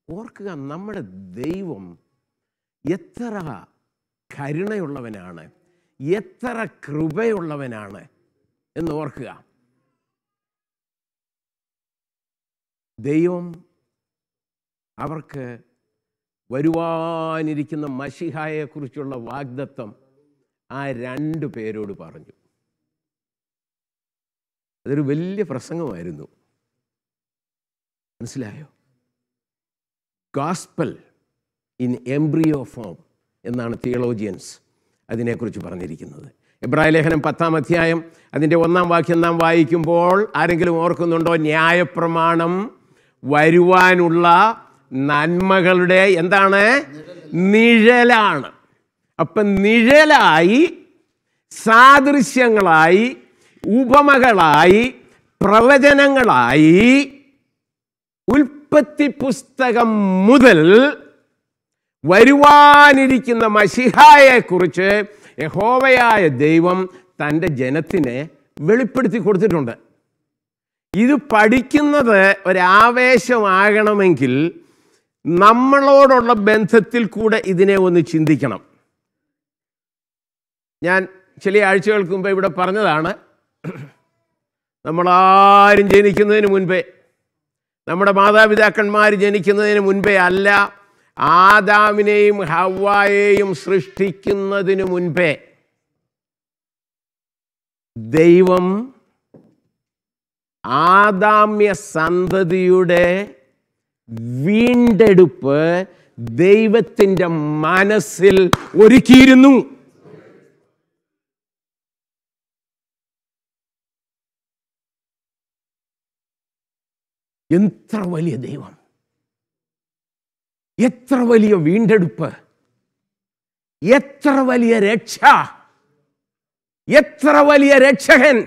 ഓർക്കുക നമ്മുടെ ദൈവം എത്ര കരുണയുള്ളവനാണ് എത്ര കൃപയുള്ളവനാണ് എന്ന് ഓർക്കുക ദൈവം അവർക്ക് വരുവാനിരിക്കുന്ന മഷിഹായെക്കുറിച്ചുള്ള വാഗ്ദത്വം ആ രണ്ട് പേരോട് പറഞ്ഞു അതൊരു വലിയ പ്രസംഗമായിരുന്നു മനസ്സിലായോ ഗാസ്പൽ ഇൻ എംബ്രിയോ ഫോം എന്നാണ് തിയോളജിയൻസ് അതിനെക്കുറിച്ച് പറഞ്ഞിരിക്കുന്നത് എബ്രായ ലേഖനം പത്താം അധ്യായം അതിൻ്റെ ഒന്നാം വാക്യം നാം വായിക്കുമ്പോൾ ആരെങ്കിലും ഓർക്കുന്നുണ്ടോ ന്യായപ്രമാണം വരുവാനുള്ള നന്മകളുടെ എന്താണ് നിഴലാണ് അപ്പം നിഴലായി സാദൃശ്യങ്ങളായി ഉപമകളായി പ്രവചനങ്ങളായി ഉൽപ്പത്തി പുസ്തകം മുതൽ വരുവാനിരിക്കുന്ന മഷിഹായെക്കുറിച്ച് യഹോവയായ ദൈവം തൻ്റെ ജനത്തിനെ വെളിപ്പെടുത്തി കൊടുത്തിട്ടുണ്ട് ഇത് പഠിക്കുന്നത് ഒരാവേശമാകണമെങ്കിൽ നമ്മളോടുള്ള ബന്ധത്തിൽ കൂടെ ഇതിനെ ഒന്ന് ചിന്തിക്കണം ഞാൻ ചില ആഴ്ചകൾക്ക് മുമ്പ് ഇവിടെ പറഞ്ഞതാണ് നമ്മളാരും ജനിക്കുന്നതിന് മുൻപേ നമ്മുടെ മാതാപിതാക്കന്മാർ ജനിക്കുന്നതിന് മുൻപേ അല്ല ആദാമിനെയും ഹവ്വായെയും സൃഷ്ടിക്കുന്നതിന് മുൻപേ ദൈവം ആദാമ്യ സന്തതിയുടെ വീണ്ടെടുപ്പ് ദൈവത്തിൻ്റെ മനസ്സിൽ ഒരുക്കിയിരുന്നു എത്ര വലിയ ദൈവം എത്ര വലിയ വീണ്ടെടുപ്പ് എത്ര വലിയ രക്ഷ എത്ര വലിയ രക്ഷകൻ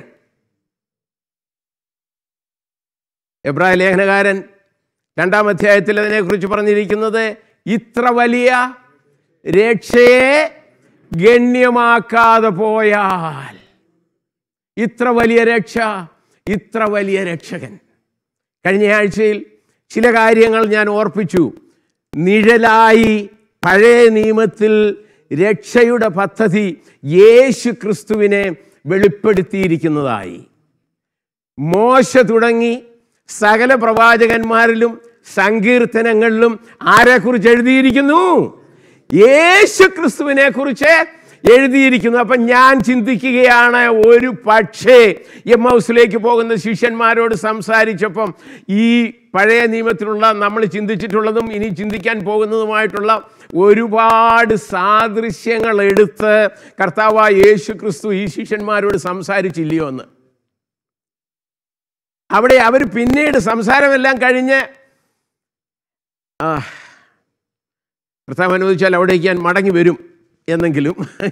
എബ്രായ ലേഖനകാരൻ രണ്ടാം അധ്യായത്തിൽ അതിനെക്കുറിച്ച് പറഞ്ഞിരിക്കുന്നത് ഇത്ര വലിയ രക്ഷയെ ഗണ്യമാക്കാതെ പോയാൽ ഇത്ര വലിയ രക്ഷ ഇത്ര വലിയ രക്ഷകൻ കഴിഞ്ഞ ആഴ്ചയിൽ ചില കാര്യങ്ങൾ ഞാൻ ഓർപ്പിച്ചു നിഴലായി പഴയ നിയമത്തിൽ രക്ഷയുടെ പദ്ധതി യേശു ക്രിസ്തുവിനെ വെളിപ്പെടുത്തിയിരിക്കുന്നതായി മോശ തുടങ്ങി സകല പ്രവാചകന്മാരിലും സങ്കീർത്തനങ്ങളിലും ആരെക്കുറിച്ച് എഴുതിയിരിക്കുന്നു യേശു ക്രിസ്തുവിനെ കുറിച്ച് എഴുതിയിരിക്കുന്നു അപ്പം ഞാൻ ചിന്തിക്കുകയാണ് ഒരു പക്ഷേ എം ഹൗസിലേക്ക് പോകുന്ന ശിഷ്യന്മാരോട് സംസാരിച്ചപ്പം ഈ പഴയ നിയമത്തിലുള്ള നമ്മൾ ചിന്തിച്ചിട്ടുള്ളതും ഇനി ചിന്തിക്കാൻ പോകുന്നതുമായിട്ടുള്ള ഒരുപാട് സാദൃശ്യങ്ങൾ എടുത്ത് കർത്താവായ യേശു ക്രിസ്തു ഈ ശിഷ്യന്മാരോട് സംസാരിച്ചില്ലയോ എന്ന് അവിടെ അവർ പിന്നീട് സംസാരമെല്ലാം കഴിഞ്ഞ് ആ കർത്താവ് അനുവദിച്ചാൽ അവിടേക്ക് ഞാൻ മടങ്ങി വരും എന്നെങ്കിലും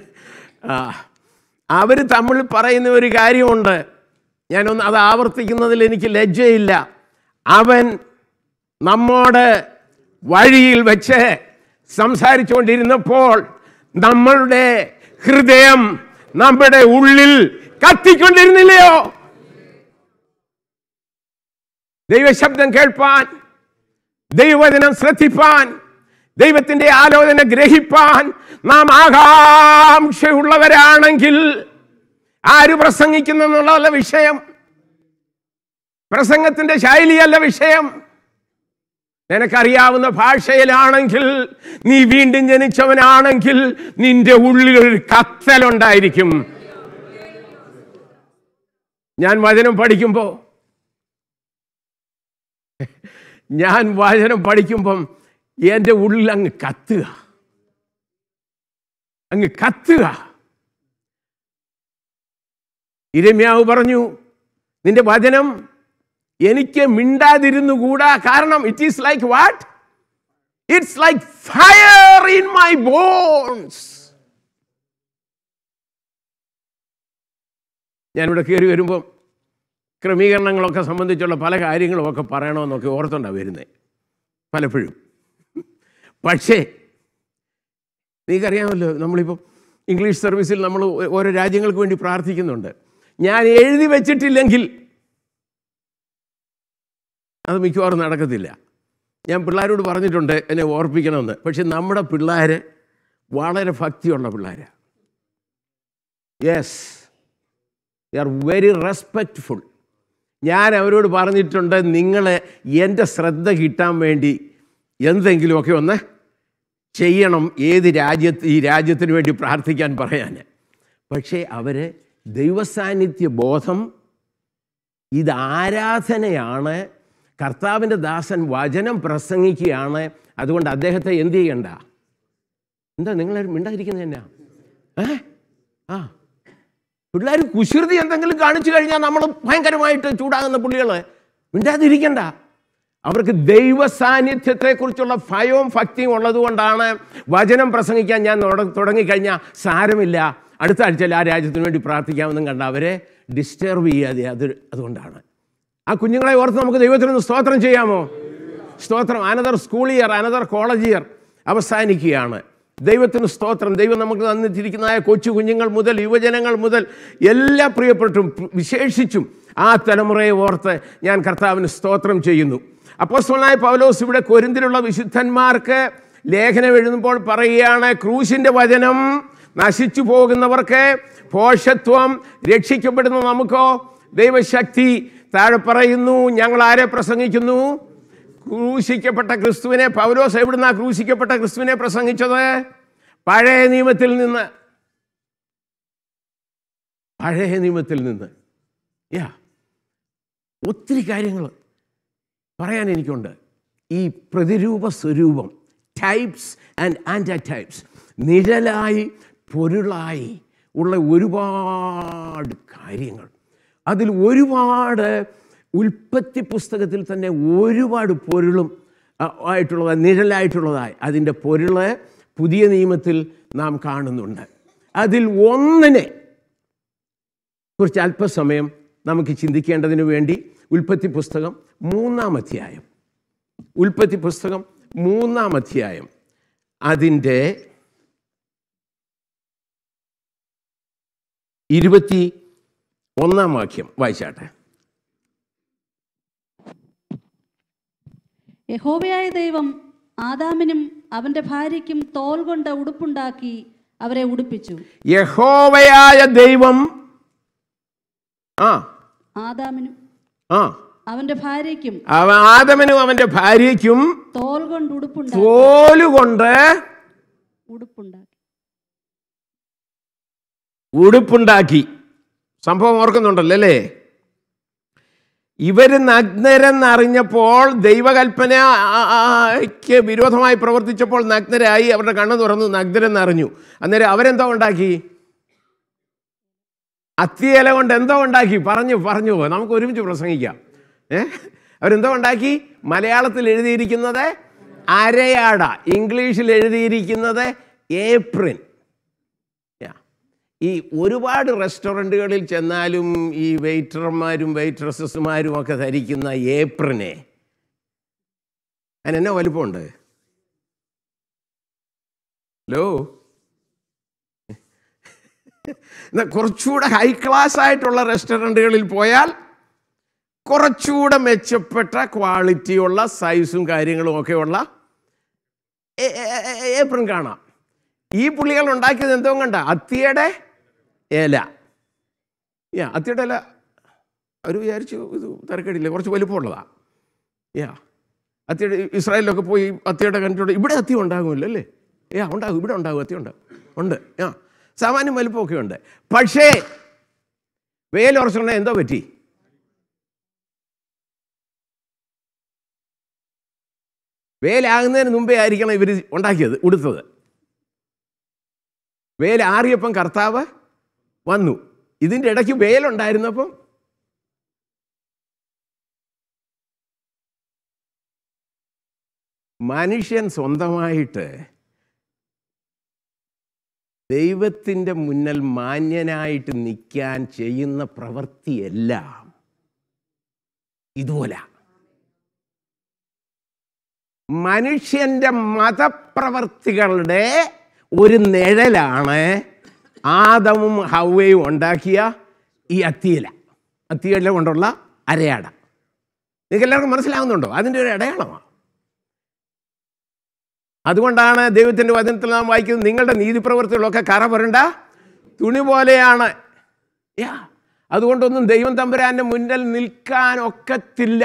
അവർ തമ്മിൽ പറയുന്ന ഒരു കാര്യമുണ്ട് ഞാനൊന്ന് അത് ആവർത്തിക്കുന്നതിൽ എനിക്ക് ലജ്ജയില്ല അവൻ നമ്മോട് വഴിയിൽ വെച്ച് സംസാരിച്ചുകൊണ്ടിരുന്നപ്പോൾ നമ്മളുടെ ഹൃദയം നമ്മുടെ ഉള്ളിൽ കത്തിക്കൊണ്ടിരുന്നില്ലയോ ദൈവശബ്ദം കേൾപ്പാൻ ദൈവവചനം ശ്രദ്ധിപ്പാൻ ദൈവത്തിൻ്റെ ആലോചന ഗ്രഹിപ്പാൻ നാം ആകാംക്ഷയുള്ളവരാണെങ്കിൽ ആര് പ്രസംഗിക്കുന്നു എന്നുള്ളതല്ല വിഷയം പ്രസംഗത്തിന്റെ ശൈലിയല്ല വിഷയം നിനക്കറിയാവുന്ന ഭാഷയിലാണെങ്കിൽ നീ വീണ്ടും ജനിച്ചവനാണെങ്കിൽ നിന്റെ ഉള്ളിൽ ഒരു കത്തലുണ്ടായിരിക്കും ഞാൻ വചനം പഠിക്കുമ്പോൾ ഞാൻ വചനം പഠിക്കുമ്പം എൻ്റെ ഉള്ളിൽ അങ്ങ് കത്തുക അങ്ങ് കത്തുക ഇരമ്യാവ് പറഞ്ഞു നിന്റെ വചനം എനിക്ക് മിണ്ടാതിരുന്നുകൂടാ കാരണം it is like what it's like fire in my bones ഞാനിവിടെ കയറി വരുമ്പം ക്രമീകരണങ്ങളൊക്കെ സംബന്ധിച്ചുള്ള പല കാര്യങ്ങളും ഒക്കെ പറയണമെന്നൊക്കെ ഓർത്തുണ്ടാണ് വരുന്നത് പലപ്പോഴും പക്ഷേ നിങ്ങൾക്കറിയാമല്ലോ നമ്മളിപ്പോൾ ഇംഗ്ലീഷ് സർവീസിൽ നമ്മൾ ഓരോ രാജ്യങ്ങൾക്ക് വേണ്ടി പ്രാർത്ഥിക്കുന്നുണ്ട് ഞാൻ എഴുതി വെച്ചിട്ടില്ലെങ്കിൽ അത് മിക്കവാറും നടക്കത്തില്ല ഞാൻ പിള്ളേരോട് പറഞ്ഞിട്ടുണ്ട് എന്നെ ഓർപ്പിക്കണമെന്ന് പക്ഷെ നമ്മുടെ പിള്ളേർ വളരെ ഭക്തിയുള്ള പിള്ളേരാണ് yes they are very respectful ഞാൻ അവരോട് പറഞ്ഞിട്ടുണ്ട് നിങ്ങൾ എൻ്റെ ശ്രദ്ധ കിട്ടാൻ വേണ്ടി എന്തെങ്കിലുമൊക്കെ ഒന്ന് ചെയ്യണം ഏത് രാജ്യത്ത് ഈ രാജ്യത്തിന് വേണ്ടി പ്രാർത്ഥിക്കാൻ പറയാൻ പക്ഷേ അവർ ദൈവസാന്നിധ്യ ബോധം ഇത് ആരാധനയാണ് കർത്താവിൻ്റെ ദാസൻ വചനം പ്രസംഗിക്കുകയാണ് അതുകൊണ്ട് അദ്ദേഹത്തെ എന്ത് ചെയ്യണ്ട എന്താ നിങ്ങളാരും മിണ്ടാതിരിക്കുന്നത് എന്നാ ഏ ആ പിള്ളേർ കുശൃതി എന്തെങ്കിലും കാണിച്ചു കഴിഞ്ഞാൽ നമ്മൾ ഭയങ്കരമായിട്ട് ചൂടാകുന്ന പുള്ളികൾ മിണ്ടാതിരിക്കണ്ട അവർക്ക് ദൈവ സാന്നിധ്യത്തെക്കുറിച്ചുള്ള ഭയവും ഭക്തിയും ഉള്ളതുകൊണ്ടാണ് വചനം പ്രസംഗിക്കാൻ ഞാൻ തുട- തുടങ്ങിക്കഴിഞ്ഞാൽ സാരമില്ല അടുത്ത ആഴ്ചയിൽ ആ രാജ്യത്തിന് വേണ്ടി പ്രാർത്ഥിക്കാമെന്നും കണ്ട അവരെ ഡിസ്റ്റർബ് ചെയ്യാതെ അത് അതുകൊണ്ടാണ് ആ കുഞ്ഞുങ്ങളെ ഓർത്ത് നമുക്ക് ദൈവത്തിനൊന്ന് സ്തോത്രം ചെയ്യാമോ സ്തോത്രം another school year another college year അവസാനിക്കുകയാണ് ദൈവത്തിന് സ്തോത്രം ദൈവം നമുക്ക് തന്നിട്ടിരിക്കുന്നതായ കൊച്ചു കുഞ്ഞുങ്ങൾ മുതൽ യുവജനങ്ങൾ മുതൽ എല്ലാ പ്രിയപ്പെട്ടും വിശേഷിച്ചും ആ തലമുറയെ ഓർത്ത് ഞാൻ കർത്താവിന് സ്തോത്രം ചെയ്യുന്നു അപ്പോസ്തലനായ പൗലോസ് ഇവിടെ കൊരിന്തിലുള്ള വിശുദ്ധന്മാർക്ക് ലേഖനം എഴുതുമ്പോൾ പറയുകയാണ് ക്രൂശിൻ്റെ വചനം നശിച്ചു പോകുന്നവർക്ക് പോഷത്വം രക്ഷിക്കപ്പെടുന്ന നമുക്കോ ദൈവശക്തി താഴെ പറയുന്നു ഞങ്ങൾ ആരെ പ്രസംഗിക്കുന്നു ക്രൂശിക്കപ്പെട്ട ക്രിസ്തുവിനെ പൗലോസ് എവിടുന്ന ക്രൂശിക്കപ്പെട്ട ക്രിസ്തുവിനെ പ്രസംഗിച്ചത് പഴയ നിയമത്തിൽ നിന്ന് പഴയ നിയമത്തിൽ നിന്ന് യാ ഒത്തിരി കാര്യങ്ങൾ പറയാൻ എനിക്കുണ്ട് ഈ പ്രതിരൂപ സ്വരൂപം ടൈപ്സ് ആൻഡ് ആൻറ്റി ടൈപ്സ് നിഴലായി പൊരുളായി ഉള്ള ഒരുപാട് കാര്യങ്ങൾ അതിൽ ഒരുപാട് ഉൽപ്പത്തി പുസ്തകത്തിൽ തന്നെ ഒരുപാട് പൊരുളും ആ, ആയിട്ടുള്ളത് നിഴലായിട്ടുള്ളതായി അതിൻ്റെ പൊരുള് പുതിയ നിയമത്തിൽ നാം കാണുന്നുണ്ട് അതിൽ ഒന്നിനെ കുറിച്ച് അല്പസമയം നമുക്ക് ചിന്തിക്കേണ്ടതിന് വേണ്ടി ഉൽപ്പത്തി പുസ്തകം മൂന്നാം അധ്യായം ഉൽപ്പത്തി പുസ്തകം മൂന്നാം അധ്യായം അതിൻ്റെ ഇരുപത്തി ഒന്നാം വാക്യം വായിച്ചാട്ടെ യഹോവയായ ദൈവം ആദാമിനും അവന്റെ ഭാര്യയ്ക്കും തോൽ കൊണ്ട് ഉടുപ്പുണ്ടാക്കി അവരെ ഉടുപ്പിച്ചു യഹോവയായ ദൈവം ആ ആദാമിനും ആ അവന്റെ ഭാര്യയ്ക്കും അവ ആദമനും അവൻ്റെ ഭാര്യയ്ക്കും തോൽ കൊണ്ട് ഉടുപ്പുണ്ടാക്കി തോലുകൊണ്ട് ഉടുപ്പുണ്ടാക്കി ഉടുപ്പുണ്ടാക്കി സംഭവം ഓർക്കുന്നുണ്ടല്ലോ അല്ലേ ഇവർ നഗ്നരെന്നറിഞ്ഞപ്പോൾ ദൈവകൽപ്പനയ്ക്ക് വിരോധമായി പ്രവർത്തിച്ചപ്പോൾ നഗ്നരായി അവരുടെ കണ്ണ് തുറന്നു നഗ്നരെന്നറിഞ്ഞു അന്നേരം അവരെന്തോ ഉണ്ടാക്കി അത്തിയില കൊണ്ട് എന്തോ ഉണ്ടാക്കി പറഞ്ഞു പറഞ്ഞു നമുക്ക് ഒരുമിച്ച് പ്രസംഗിക്കാം ഏ അവരെന്തോ ഉണ്ടാക്കി മലയാളത്തിൽ എഴുതിയിരിക്കുന്നത് അരയാട ഇംഗ്ലീഷിൽ എഴുതിയിരിക്കുന്നത് ഏപ്രിൻ യാ. ഈ ഒരുപാട് റെസ്റ്റോറൻറ്റുകളിൽ ചെന്നാലും ഈ വെയിറ്റർമാരും വെയിട്രസസുമാരും ഒക്കെ ധരിക്കുന്ന ഏപ്രിനെ അതിനെന്നാ വലുപ്പമുണ്ട് ഹലോ എന്നാൽ കുറച്ചുകൂടെ ഹൈ ക്ലാസ് ആയിട്ടുള്ള റെസ്റ്റോറൻറ്റുകളിൽ പോയാൽ കുറച്ചുകൂടെ മെച്ചപ്പെട്ട ക്വാളിറ്റിയുള്ള സൈസും കാര്യങ്ങളും ഒക്കെയുള്ള ഏപ്രിൻ കാണാം ഈ പുള്ളികൾ ഉണ്ടാക്കിയത് എന്തോ കണ്ട അത്തിയുടെ ഇല യാ അത്തിയുടെ ഇല അവർ വിചാരിച്ചു ഇത് തിരക്കേടില്ല കുറച്ച് വലിപ്പമുള്ളതാണ് യാ അത്തിയുടെ ഇസ്രായേലിലൊക്കെ പോയി അത്തിയുടെ കണ്ടിട്ടുണ്ട് ഇവിടെ അത്തി ഉണ്ടാകുമല്ലോ അല്ലേ യാ ഉണ്ടാകും ഇവിടെ ഉണ്ടാകും അത്തി ഉണ്ടാകും ഉണ്ട് ആ സാമാന്യം വലിപ്പമൊക്കെ ഉണ്ട് പക്ഷേ വേലുറച്ചുണ്ടെങ്കിൽ എന്തോ പറ്റി വേലാകുന്നതിന് മുമ്പേ ആയിരിക്കണം ഇവർ ഉണ്ടാക്കിയത് ഉടുത്തത് വേലാറിയപ്പം കർത്താവ് വന്നു ഇതിൻ്റെ ഇടയ്ക്ക് വേലുണ്ടായിരുന്നപ്പം മനുഷ്യൻ സ്വന്തമായിട്ട് ദൈവത്തിൻ്റെ മുന്നിൽ മാന്യനായിട്ട് നിൽക്കാൻ ചെയ്യുന്ന പ്രവൃത്തിയെല്ലാം ഇതുപോലെ മനുഷ്യൻ്റെ മതപ്രവർത്തികളുടെ ഒരു നിഴലാണ് ആദമും ഹവയും ഉണ്ടാക്കിയ ഈ അത്തിയില അത്തിയില കൊണ്ടുള്ള അരയാട നിങ്ങൾക്ക് എല്ലാവർക്കും മനസ്സിലാവുന്നുണ്ടോ അതിൻ്റെ ഒരു അടയാളമാണ് അതുകൊണ്ടാണ് ദൈവത്തിൻ്റെ വചനത്തിൽ നാം വായിക്കുന്നത് നിങ്ങളുടെ നീതിപ്രവർത്തികളൊക്കെ കറ പുരണ്ട തുണി പോലെയാണ് യാ അതുകൊണ്ടൊന്നും ദൈവം തമ്പുരാൻ്റെ മുന്നിൽ നിൽക്കാൻ ഒക്കത്തില്ല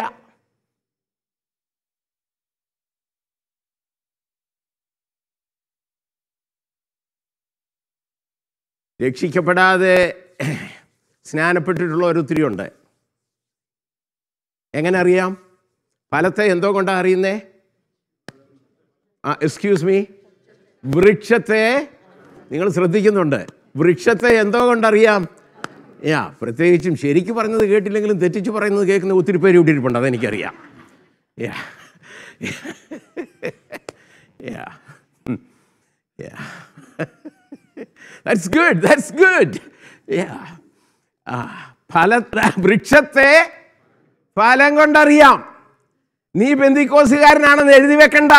രക്ഷിക്കപ്പെടാതെ സ്നാനപ്പെട്ടിട്ടുള്ള ഒത്തിരി ഉണ്ട് എങ്ങനെ അറിയാം ഫലത്തെ എന്തോ കൊണ്ടാണ് അറിയുന്നേ ആ എക്സ്ക്യൂസ് മീ വൃക്ഷത്തെ നിങ്ങൾ ശ്രദ്ധിക്കുന്നുണ്ട് വൃക്ഷത്തെ എന്തോ കൊണ്ടറിയാം യാ പ്രത്യേകിച്ചും ശരിക്ക് പറഞ്ഞത് കേട്ടില്ലെങ്കിലും തെറ്റിച്ച് പറയുന്നത് കേൾക്കുന്ന ഒത്തിരി പേര് ഇട്ടിരിപ്പുണ്ട് അതെനിക്കറിയാം yeah yeah yeah that's good that's good yeah ആ ഫല വൃക്ഷത്തെ ഫലം കൊണ്ടറിയാം നീ ബന്ധിക്കോസുകാരനാണെന്ന് എഴുതി വെക്കണ്ട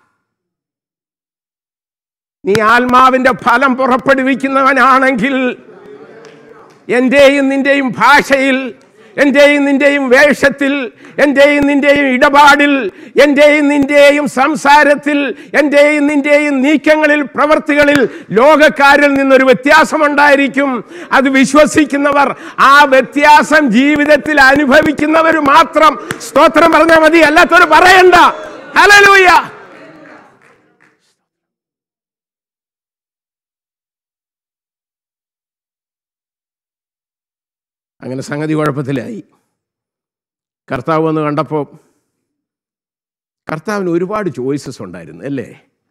നീ ആത്മാവിന്റെ ഫലം പുറപ്പെടുവിക്കുന്നവനാണെങ്കിൽ എൻ്റെയും നിന്റെയും ഭാഷയിൽ എൻ്റെയും നിന്റെയും വേഷത്തിൽ എൻ്റെയും നിന്റെയും ഇടപാടിൽ എൻ്റെയും നിന്റെയും സംസാരത്തിൽ എൻ്റെയും നിന്റെയും നീക്കങ്ങളിൽ പ്രവർത്തികളിൽ ലോകക്കാരിൽ നിന്നൊരു വ്യത്യാസമുണ്ടായിരിക്കും അത് വിശ്വസിക്കുന്നവർ ആ വ്യത്യാസം ജീവിതത്തിൽ അനുഭവിക്കുന്നവർ മാത്രം സ്തോത്രം പറഞ്ഞാൽ മതി അല്ലാത്തവർ പറയണ്ട ഹലലൂയ അങ്ങനെ സംഗതി കുഴപ്പത്തിലായി കർത്താവ് വന്ന് കണ്ടപ്പോൾ കർത്താവിന് ഒരുപാട് ചോയ്സസ് ഉണ്ടായിരുന്നു അല്ലേ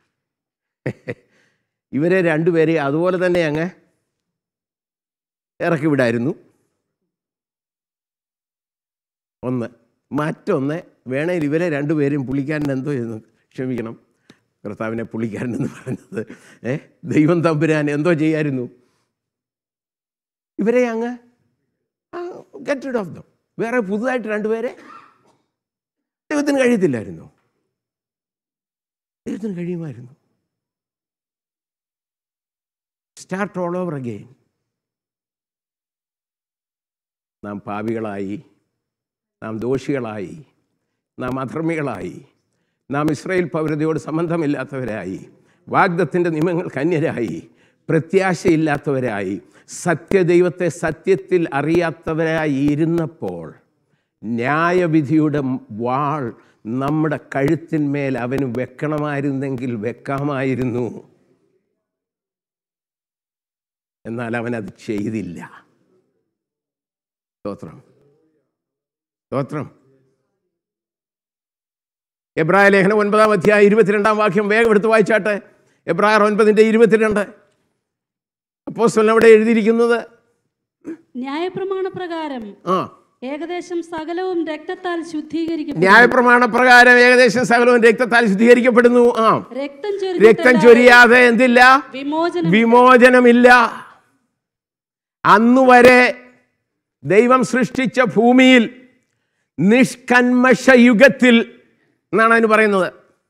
ഇവരെ രണ്ടുപേരെ അതുപോലെ തന്നെ അങ്ങ് ഇറക്കി വിടായിരുന്നു ഒന്ന് മറ്റൊന്ന് വേണേൽ ഇവരെ രണ്ടുപേരും പുള്ളിക്കാരൻ എന്തോ ചെയ്യുന്നു ക്ഷമിക്കണം കർത്താവിനെ പുള്ളിക്കാരൻ എന്ന് പറഞ്ഞത് ഏ ദൈവം തമ്പുരാൻ എന്തോ ചെയ്യായിരുന്നു ഇവരെ അങ്ങ് ഗെറ്റ് റിഡ് ഓഫ് ദം വേറെ പുതുതായിട്ട് രണ്ടുപേരെ ദൈവത്തിന് കഴിയത്തില്ലായിരുന്നു ദൈവത്തിന് കഴിയുമായിരുന്നു സ്റ്റാർട്ട് ഓൾ ഓവർ അഗെയിൻ നാം പാപികളായി നാം ദോഷികളായി നാം അധർമ്മികളായി നാം ഇസ്രായേൽ പൗരതയോട് സംബന്ധമില്ലാത്തവരായി വാഗ്ദത്തിൻ്റെ നിയമങ്ങൾ കന്യരായി പ്രത്യാശയില്ലാത്തവരായി സത്യദൈവത്തെ സത്യത്തിൽ അറിയാത്തവരായി ഇരുന്നപ്പോൾ ന്യായവിധിയുടെ വാൾ നമ്മുടെ കഴുത്തിന്മേൽ അവന് വെക്കണമായിരുന്നെങ്കിൽ വെക്കാമായിരുന്നു എന്നാൽ അവനത് ചെയ്തില്ല സ്തോത്രം സ്തോത്രം എബ്രായ ലേഖനം ഒൻപതാം അധ്യായം ഇരുപത്തിരണ്ടാം വാക്യം വേഗം എടുത്ത് വായിച്ചാട്ടെ എബ്രായർ ഒൻപതിൻ്റെ ഇരുപത്തിരണ്ട് അപ്പോസ്റ്റലിന് അവിടെ എഴുതിയിരിക്കുന്നത് ന്യായപ്രമാണ പ്രകാരം ആ ഏകദേശം സകലവും രക്തത്താൽ ശുദ്ധീകരിക്കപ്പെടും ന്യായപ്രമാണ പ്രകാരം ഏകദേശം സകലവും രക്തത്താൽ ശുദ്ധീകരിക്കപ്പെടുന്നു ആ രക്തം രക്തം ചൊരിഞ്ഞിട്ടല്ലാതെ ചൊരിയാതെ എന്തില്ല വിമോചനം വിമോചനമില്ല അന്നുവരെ ദൈവം സൃഷ്ടിച്ച ഭൂമിയിൽ നിഷ്കന്മഷ യുഗത്തിൽ എന്നാണ് അതിന് പറയുന്നത്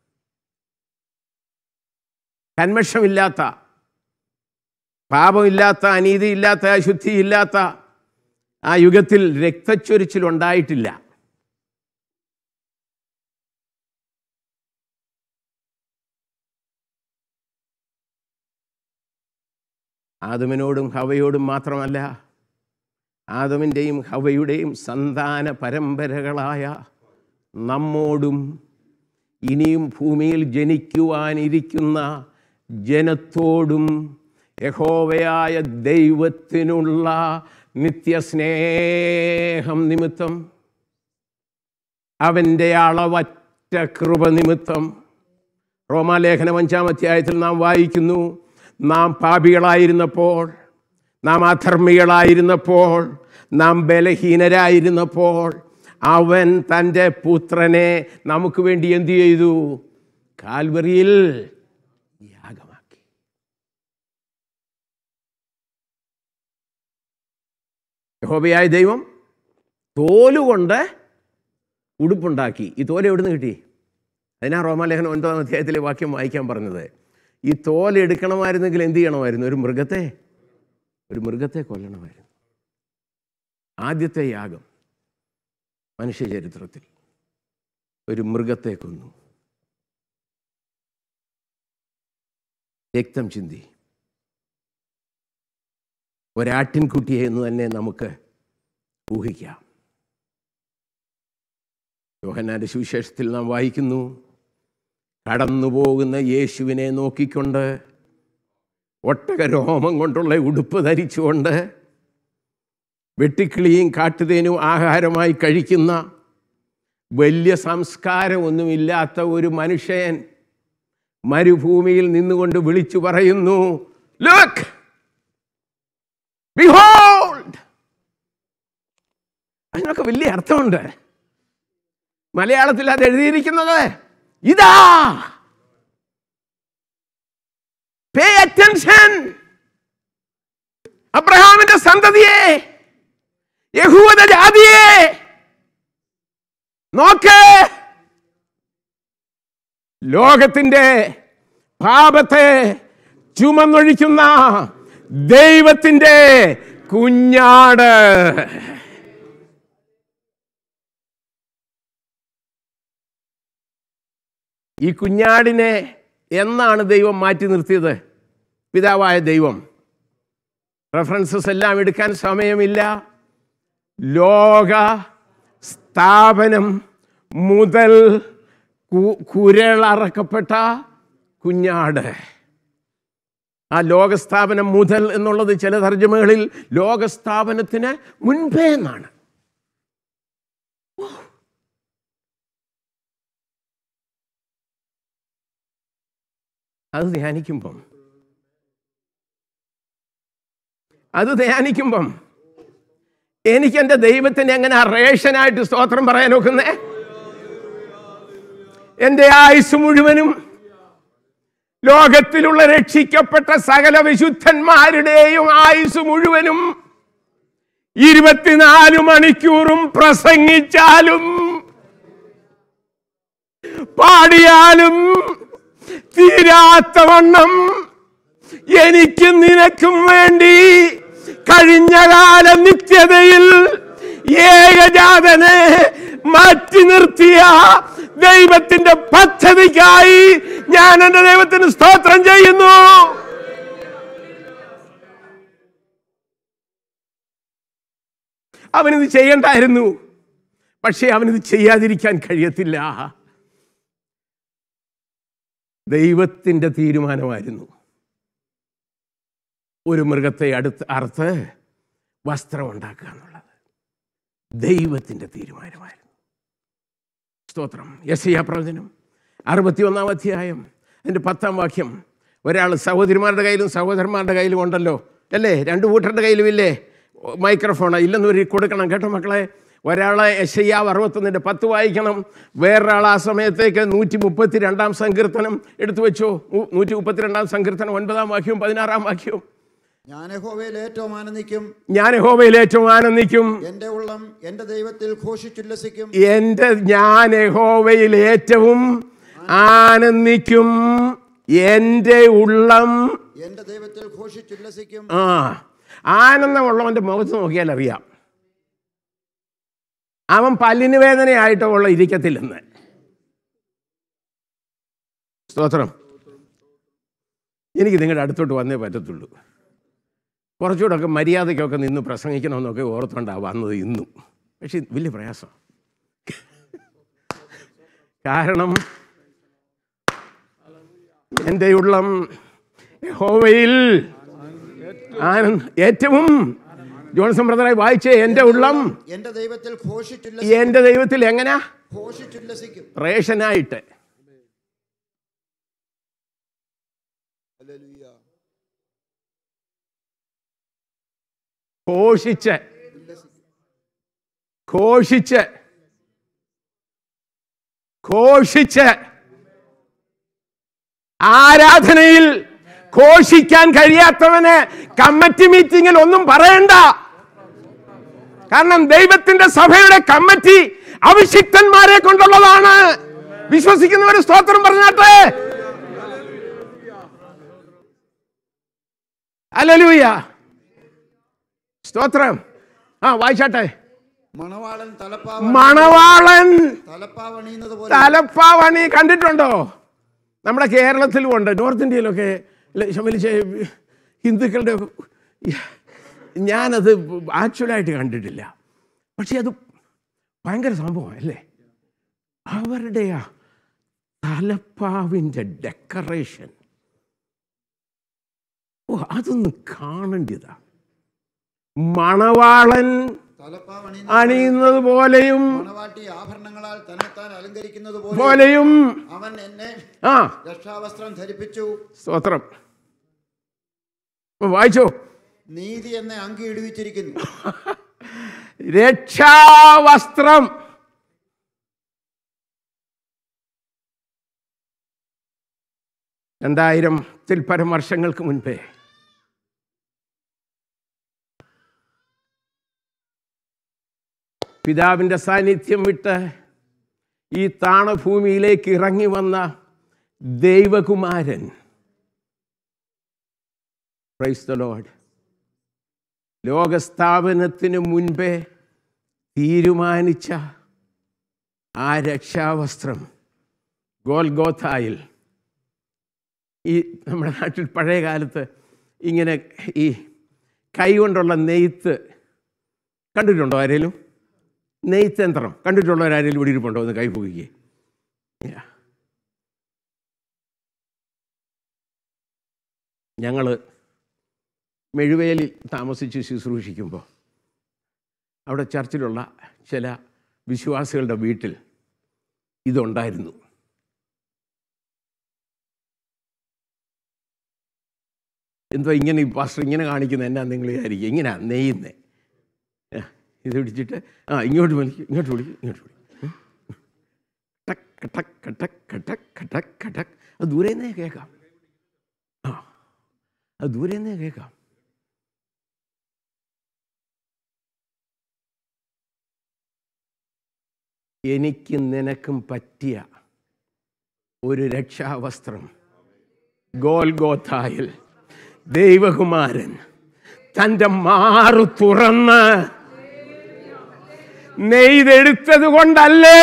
കന്മഷമില്ലാത്ത പാപമില്ലാത്ത അനീതിയില്ലാത്ത അശുദ്ധിയില്ലാത്ത ആ യുഗത്തിൽ രക്തച്ചൊരിച്ചിൽ ഉണ്ടായിട്ടില്ല ആദമിനോടും ഹവയോടും മാത്രമല്ല ആദമിൻ്റെയും ഹവയുടെയും സന്താന പരമ്പരകളായ നമ്മോടും ഇനിയും ഭൂമിയിൽ ജനിക്കുവാനിരിക്കുന്ന ജനത്തോടും യഹോവയായ ദൈവത്തിനുള്ള നിത്യസ്നേഹം നിമിത്തം അവൻ്റെ അളവറ്റ കൃപ നിമിത്തം റോമാലേഖനം അഞ്ചാം അധ്യായത്തിൽ നാം വായിക്കുന്നു നാം പാപികളായിരുന്നപ്പോൾ നാം അധർമ്മികളായിരുന്നപ്പോൾ നാം ബലഹീനരായിരുന്നപ്പോൾ അവൻ തൻ്റെ പുത്രനെ നമുക്ക് വേണ്ടി എന്തു ചെയ്തു കാൽവറിയിൽ യാഗമാക്കി യഹോബയായ ദൈവം തോലുകൊണ്ട് ഉടുപ്പുണ്ടാക്കി ഈ തോല് എവിടുന്ന് കിട്ടി അതിനാ റോമാലേഖനം ഒൻപതാം അധ്യായത്തിലെ വാക്യം വായിക്കാൻ പറഞ്ഞത് ഈ തോല് എടുക്കണമായിരുന്നെങ്കിൽ എന്ത് ചെയ്യണമായിരുന്നു ഒരു മൃഗത്തെ ഒരു മൃഗത്തെ കൊല്ലണമായിരുന്നു ആദ്യത്തെ യാഗം മനുഷ്യ ചരിത്രത്തിൽ ഒരു മൃഗത്തെ കൊന്നു രക്തം ചിന്തി ഒരാട്ടിൻകുട്ടിയെ എന്ന് തന്നെ നമുക്ക് ഊഹിക്കാം യോഹന്നാന്റെ സുവിശേഷത്തിൽ നാം വായിക്കുന്നു കടന്നു പോകുന്ന യേശുവിനെ നോക്കിക്കൊണ്ട് ഒട്ടക രോമം കൊണ്ടുള്ള ഉടുപ്പ് ധരിച്ചുകൊണ്ട് വെട്ടിക്കിളിയും കാട്ടുതേനും ആഹാരമായി കഴിക്കുന്ന വലിയ സംസ്കാരമൊന്നുമില്ലാത്ത ഒരു മനുഷ്യൻ മരുഭൂമിയിൽ നിന്നുകൊണ്ട് വിളിച്ചു പറയുന്നു ലുക്ക് ബിഹോൾഡ് അതിനൊക്കെ വലിയ അർത്ഥമുണ്ട് മലയാളത്തിൽ അത് എഴുതിയിരിക്കുന്നത് ഇതാ പേ അറ്റൻഷൻ അബ്രഹാമിന്റെ സന്തതിയെ യഹൂദ ജാതിയെ നോക്ക് ലോകത്തിന്റെ പാപത്തെ ചുമന്നൊഴിക്കുന്ന ദൈവത്തിന്റെ കുഞ്ഞാട് ഈ കുഞ്ഞാടിനെ എന്നാണ് ദൈവം മാറ്റി നിർത്തിയത് പിതാവായ ദൈവം റെഫറൻസസ് എല്ലാം എടുക്കാൻ സമയമില്ല ലോക സ്ഥാപനം മുതൽ കു- കുരളറക്കപ്പെട്ട കുഞ്ഞാട് ആ ലോകസ്ഥാപനം മുതൽ എന്നുള്ളത് ചില തർജ്ജമകളിൽ ലോകസ്ഥാപനത്തിന് മുൻപേ എന്നാണ് അത് ധ്യാനിക്കുമ്പം അത് ധ്യാനിക്കുമ്പം എനിക്ക് എൻ്റെ ദൈവത്തിന് എങ്ങനെ റേഷനായിട്ട് സ്തോത്രം പറയാൻ നോക്കുന്നേ എൻ്റെ ആയുസ് മുഴുവനും ലോകത്തിലുള്ള രക്ഷിക്കപ്പെട്ട സകല വിശുദ്ധന്മാരുടെയും ആയുസ് മുഴുവനും ഇരുപത്തിനാല് മണിക്കൂറും പ്രസംഗിച്ചാലും പാടിയാലും തീരാത്തവണ്ണം എനിക്കും നിനക്കും വേണ്ടി കഴിഞ്ഞ കാല നിത്യതയിൽ ഏകജാതനെ മാറ്റി നിർത്തിയ ദൈവത്തിന്റെ പദ്ധതിക്കായി ഞാൻ എന്റെ ദൈവത്തിന് സ്തോത്രം ചെയ്യുന്നു അവനിത് ചെയ്യണ്ടായിരുന്നു പക്ഷേ അവനിത് ചെയ്യാതിരിക്കാൻ കഴിയത്തില്ല ദൈവത്തിൻ്റെ തീരുമാനമായിരുന്നു ഒരു മൃഗത്തെ അടുത്ത് അറുത്ത് വസ്ത്രം ഉണ്ടാക്കുക എന്നുള്ളത് ദൈവത്തിൻ്റെ തീരുമാനമായിരുന്നു സ്തോത്രം യശയാ പ്രവചനം അറുപത്തി ഒന്നാം അധ്യായം അതിൻ്റെ പത്താം വാക്യം ഒരാൾ സഹോദരിമാരുടെ കയ്യിലും സഹോദരന്മാരുടെ കയ്യിലും ഉണ്ടല്ലോ അല്ലേ രണ്ട് കൂട്ടരുടെ കയ്യിലും ഇല്ലേ മൈക്രോഫോൺ ഇല്ലെന്ന് ഒരു കൊടുക്കണം കേട്ടോ മക്കളെ ഒരാളെ യശയ്യാവ് അറുപത്തൊന്നിൻ്റെ പത്ത് വായിക്കണം വേറൊരാൾ ആ സമയത്തേക്ക് നൂറ്റി മുപ്പത്തി രണ്ടാം സങ്കീർത്തനം എടുത്തു വെച്ചോ നൂ- നൂറ്റി മുപ്പത്തിരണ്ടാം സങ്കീർത്തനം ഒൻപതാം വാക്യവും പതിനാറാം വാക്യവും ഞാൻ യഹോവയിൽ ഏറ്റവും ആനന്ദിക്കും ഞാൻ യഹോവയിൽ ഏറ്റവും ആനന്ദിക്കും എന്റെ ഉള്ളം എന്റെ ദൈവത്തിൽ ഘോഷിച്ചുല്ലസിക്കും എൻ്റെ ഞാൻ യഹോവയിൽ ഏറ്റവും ആനന്ദിക്കും എൻ്റെ ഉള്ളം എന്റെ ദൈവത്തിൽ ഘോഷിച്ചുല്ലസിക്കും ആ ആനന്ദമുള്ളവൻ്റെ മുഖത്ത് നോക്കിയാൽ അറിയാം അവൻ പല്ലിന് വേദനയായിട്ടോ ഉള്ള ഇരിക്കത്തില്ലെന്ന് സ്തോത്രം എനിക്ക് നിങ്ങളുടെ അടുത്തോട്ട് വന്നേ പറ്റത്തുള്ളൂ കുറച്ചുകൂടെയൊക്കെ മര്യാദയ്ക്കൊക്കെ നിന്ന് പ്രസംഗിക്കണമെന്നൊക്കെ ഓർത്തുകൊണ്ടാണ് വന്നത് ഇന്നും പക്ഷെ വലിയ പ്രയാസം കാരണം എൻ്റെ ഉള്ളം യഹോവയിൽ ആനന്ദ് ഏറ്റവും ജോൺസൺ ബ്രദറായി വായിച്ചേ എൻ്റെ ഉള്ളം എന്റെ ദൈവത്തിൽ ഘോഷിച്ചുല്ലസിക്കും എൻ്റെ ദൈവത്തിൽ എങ്ങനാ ഘോഷിച്ചുല്ലസിക്കും റേഷനായിട്ട് ഘോഷിച്ച് ഘോഷിച്ച് ഘോഷിച്ച് ആരാധനയിൽ ഘോഷിക്കാൻ കഴിയാത്തവന് കമ്മിറ്റി മീറ്റിംഗിൽ ഒന്നും പറയണ്ട കാരണം ദൈവത്തിന്റെ സഭയുടെ കമ്മിറ്റി അഭിഷിക്തന്മാരെ കൊണ്ടുള്ളതാണ് വിശ്വസിക്കുന്നവർ സ്തോത്രം പറഞ്ഞാട്ടെ അല്ലലൂയ സ്തോത്രം ആ വായിച്ചാട്ടെ മണവാളൻ തലപ്പാവ മണവാളൻ തലപ്പാവണിയുന്നത് പോലെ തലപ്പാവണി കണ്ടിട്ടുണ്ടോ നമ്മുടെ കേരളത്തിലും ഉണ്ട് നോർത്ത് ഇന്ത്യയിലൊക്കെ അല്ലെ ശമലിച്ച ഹിന്ദുക്കളുടെ ഞാനത് ആക്ച്വലായിട്ട് കണ്ടിട്ടില്ല പക്ഷെ അത് ഭയങ്കര സംഭവമാണ് അല്ലേ അവരുടെ ആ തലപ്പാവിൻ്റെ ഡെക്കറേഷൻ ഓ അതൊന്ന് കാണേണ്ടതാ മണവാളൻ തലപ്പാവ് അണിയുന്നത് പോലെയും മണവാട്ടി ആഭരണങ്ങളാൽ തന്നെത്താൻ അലങ്കരിക്കുന്നത് പോലെ പോലെയും അവൻ എന്നെ ആ രക്ഷാവസ്ത്രം ധരിപ്പിച്ചു സ്തോത്രം അപ്പൊ വായിച്ചോ നീതി എന്നെ അങ്കി ഇടുവിച്ചിരിക്കുന്നു രക്ഷാവസ്ത്രം രണ്ടായിരത്തിൽ പരം വർഷങ്ങൾക്ക് മുൻപേ പിതാവിൻ്റെ സാന്നിധ്യം വിട്ട് ഈ താണഭൂമിയിലേക്ക് ഇറങ്ങി വന്ന ദൈവകുമാരൻ പ്രൈസ് ദ ലോഡ് ലോകസ്ഥാപനത്തിന് മുൻപേ തീരുമാനിച്ച ആ രക്ഷാവസ്ത്രം ഗോൽഗോഥായിൽ ഈ നമ്മുടെ നാട്ടിൽ പഴയ കാലത്ത് ഇങ്ങനെ ഈ കൈ കൊണ്ടുള്ള നെയ്ത്ത് കണ്ടിട്ടുണ്ടോ ആരെങ്കിലും നെയ്ത്ത് യന്ത്രം കണ്ടിട്ടുള്ളവരാരെങ്കിലും ഇവിടെ ഇരിപ്പുണ്ടോ ഒന്ന് കൈ പൊക്കിക്കേ ഞങ്ങൾ മെഴുവേലിൽ താമസിച്ച് ശുശ്രൂഷിക്കുമ്പോൾ അവിടെ ചർച്ചിലുള്ള ചില വിശ്വാസികളുടെ വീട്ടിൽ ഇതുണ്ടായിരുന്നു എന്തോ ഇങ്ങനെ ഈ പാസ്റ്റർ ഇങ്ങനെ കാണിക്കുന്ന എന്നാ നിങ്ങൾ വിചാരിക്കുക ഇങ്ങനെ നെയ്യുന്നേ ആ, ഇത് പിടിച്ചിട്ട് ആ ഇങ്ങോട്ട് വിളിക്കും ഇങ്ങോട്ട് വിളിക്കും ഇങ്ങോട്ട് വിളിക്കും ടക്ക് കട്ടക്ക് കട്ടക്ക് കട്ടക്ക് കട്ടക്ക് കട്ടക്ക് അത് ദൂരെ നിന്നേ കേൾക്കാം ആ അത് ദൂരെ നിന്നേ കേൾക്കാം എനിക്കും നിനക്കും പറ്റിയ ഒരു രക്ഷാവസ്ത്രം ഗോൽഗോഥായിൽ ദൈവകുമാരൻ തൻ്റെ മാറു തുറന്ന് നെയ്തെടുത്തത് കൊണ്ടല്ലേ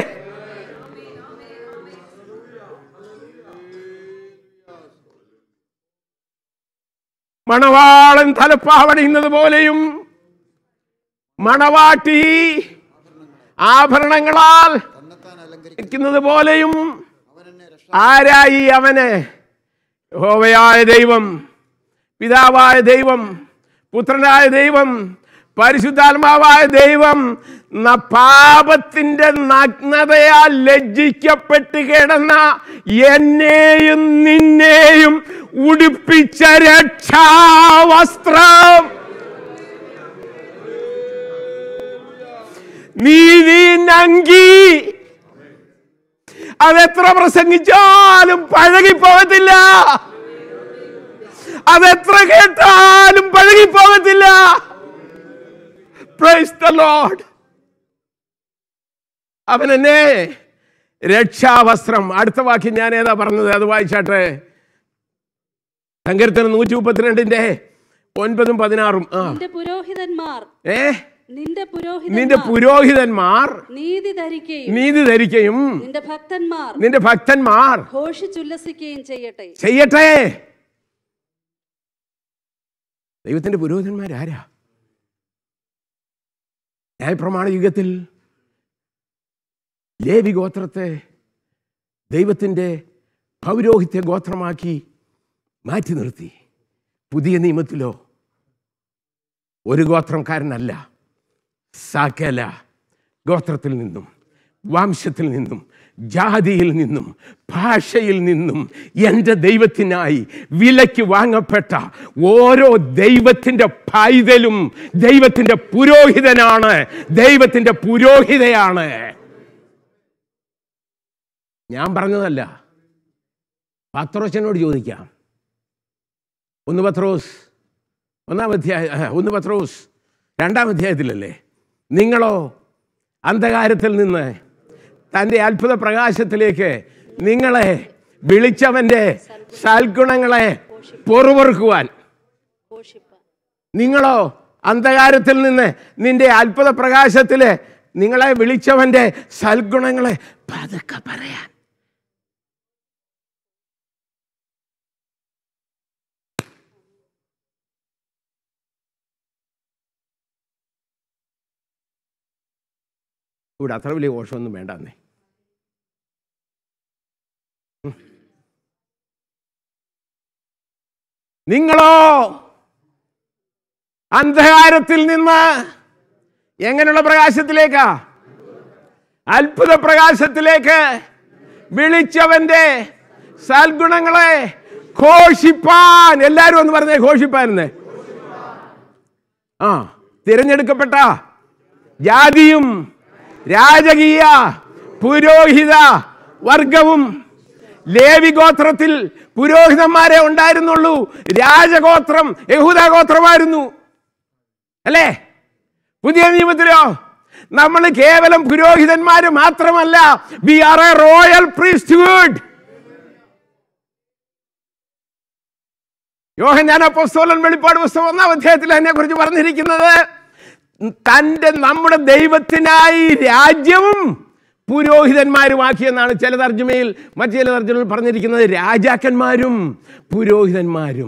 മണവാളൻ തലപ്പാവണിയുന്നത് പോലെയും മണവാട്ടി ആഭരണങ്ങളാൽ തന്നെത്താൻ അലങ്കരിക്കുന്നു ഇരിക്കുന്നത് പോലെയും അവൻ എന്നെ രക്ഷ ആരായി അവന് യഹോവയായ ദൈവം പിതാവായ ദൈവം പുത്രനായ ദൈവം പരിശുദ്ധാത്മാവായ ദൈവം ന- പാപത്തിന്റെ നഗ്നതയാൽ ലജ്ജിക്കപ്പെട്ട് കിടന്ന എന്നെയും നിന്നെയും ഉടുപ്പിച്ച രക്ഷാവസ്ത്രം നീതി നങ്കി അതെത്ര പ്രസംഗിച്ചാലും പഴകിപ്പോകത്തില്ല അതെത്ര കേട്ടാലും പഴകിപ്പോകത്തില്ല പ്രൈസ് ദ ലോഡ് അവൻ എന്നെ രക്ഷാവസ്ത്രം അടുത്ത വാക്യം ഞാൻ ഏതാ പറഞ്ഞത് അത് വായിച്ചാട്ടെ സങ്കീർത്തനം നൂറ്റി മുപ്പത്തിരണ്ടിന്റെ ഒൻപതും പതിനാറും ആ നിന്റെ പുരോഹിതന്മാർ ഏ നിന്റെ നിന്റെ പുരോഹിതന്മാർ പുരോഹിതന്മാർ നീതി ധരിക്കുകയും നീതി ധരിക്കുകയും നിന്റെ ഭക്തന്മാർ നിന്റെ ഭക്തന്മാർ ഘോഷിച്ചുല്ലസിക്കുകയും ചെയ്യട്ടെ ചെയ്യട്ടെ ദൈവത്തിന്റെ പുരോഹിതന്മാരാരാ ന്യായപ്രമാണ യുഗത്തിൽ ലേവി ഗോത്രത്തെ ദൈവത്തിൻ്റെ പൗരോഹിത്യ ഗോത്രമാക്കി മാറ്റി നിർത്തി പുതിയ നിയമത്തിലോ ഒരു ഗോത്രംകാരനല്ല സകല ഗോത്രത്തിൽ നിന്നും വംശത്തിൽ നിന്നും ജാതിയിൽ നിന്നും ഭാഷയിൽ നിന്നും എൻ്റെ ദൈവത്തിനായി വിലയ്ക്ക് വാങ്ങപ്പെട്ട ഓരോ ദൈവത്തിൻ്റെ പൈതലും ദൈവത്തിൻ്റെ പുരോഹിതനാണ് ദൈവത്തിൻ്റെ പുരോഹിതയാണ് ഞാൻ പറഞ്ഞതല്ല പത്രോസിനോട് ചോദിക്കാം ഒന്ന് പത്രോസ് ഒന്നാം അധ്യായ ആ, ഒന്ന് പത്രോസ് രണ്ടാം അധ്യായത്തിലല്ലേ നിങ്ങളോ അന്ധകാരത്തിൽ നിന്ന് തൻ്റെ അത്ഭുത പ്രകാശത്തിലേക്ക് നിങ്ങളെ വിളിച്ചവൻ്റെ സൽഗുണങ്ങളെ പൊറുപൊറുക്കുവാൻ ഘോഷിപ്പാൻ നിങ്ങളോ അന്ധകാരത്തിൽ നിന്ന് നിന്റെ അത്ഭുത പ്രകാശത്തിൽ നിങ്ങളെ വിളിച്ചവൻ്റെ സൽഗുണങ്ങളെ പതുക്കെ പറയാൻ ഇവിടെ അത്ര വലിയ ഘോഷമൊന്നും വേണ്ടെന്നേ നിങ്ങളോ അന്ധകാരത്തിൽ നിന്ന് എങ്ങനെയുള്ള പ്രകാശത്തിലേക്കാ അത്ഭുത പ്രകാശത്തിലേക്ക് വിളിച്ചവന്റെ സൽഗുണങ്ങളെ ഘോഷിപ്പാൻ എല്ലാരും ഒന്ന് പറഞ്ഞേ ഘോഷിപ്പാനെന്ന് ആ തിരഞ്ഞെടുക്കപ്പെട്ട ജാതിയും രാജകീയ പുരോഹിത വർഗവും ലേവി ഗോത്രത്തിൽ പുരോഹിതന്മാരെ ഉണ്ടായിരുന്നുള്ളൂ രാജഗോത്രം യഹൂദ ഗോത്രമായിരുന്നു അല്ലേ പുതിയ നിയമത്തിലോ നമ്മൾ കേവലം പുരോഹിതന്മാര് മാത്രമല്ല we are a royal priesthood Yohannan അപ്പോസ്തലൻ വെളിപ്പാട് പുസ്തകം ഒന്നാം അധ്യായത്തിൽ അതിനെ കുറിച്ച് പറഞ്ഞിരിക്കുന്നത് തൻ്റെ നമ്മുടെ ദൈവത്തിനായി രാജ്യവും പുരോഹിതന്മാരുമാക്കിയെന്നാണ് ചില തർജ്ജമയിൽ മറ്റു ചില തർജ്ജമയിൽ പറഞ്ഞിരിക്കുന്നത് രാജാക്കന്മാരും പുരോഹിതന്മാരും